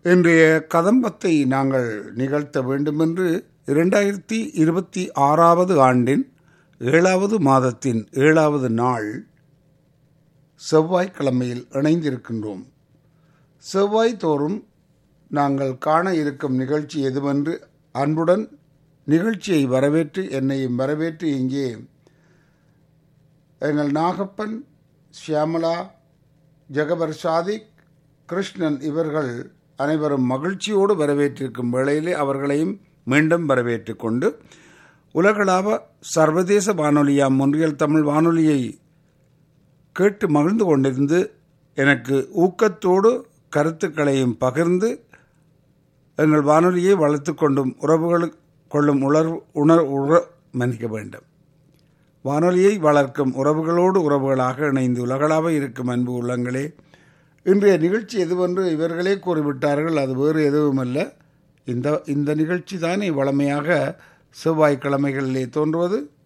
இன்றைய கதம்பத்தை நாங்கள் நிகழ்த்த வேண்டுமென்று இரண்டாயிரத்தி இருபத்தி ஆறாவது ஆண்டின் ஏழாவது மாதத்தின் ஏழாவது நாள் செவ்வாய்க்கிழமையில் இணைந்திருக்கின்றோம் செவ்வாய் தோறும் நாங்கள் காண இருக்கும் நிகழ்ச்சி எதுவென்று அன்புடன் நிகழ்ச்சியை வரவேற்று என்னையும் வரவேற்று இங்கே எங்கள் நாகப்பன் ஷியாமலா ஜெகபர் சாதிக் கிருஷ்ணன் இவர்கள் அனைவரும் மகிழ்ச்சியோடு வரவேற்றிருக்கும் வேளையிலே அவர்களையும் மீண்டும் வரவேற்றுக் கொண்டு உலகளாவ சர்வதேச வானொலியாம் ஒன்றியல் தமிழ் வானொலியை கேட்டு மகிழ்ந்து கொண்டிருந்து எனக்கு ஊக்கத்தோடு கருத்துக்களையும் பகிர்ந்து எங்கள் வானொலியை வளர்த்து கொண்டும் உறவுகள் கொள்ளும் உணர்வு உணர் உற மன்னிக்க வேண்டும் வானொலியை வளர்க்கும் உறவுகளோடு உறவுகளாக இணைந்து உலகளாக இருக்கும் அன்பு உள்ளங்களே இன்றைய நிகழ்ச்சி எதுவென்று இவர்களே கூறிவிட்டார்கள் அது வேறு எதுவுமல்ல இந்த இந்த நிகழ்ச்சி தானே வளமையாக செவ்வாய்க்கிழமைகளிலே தோன்றுவது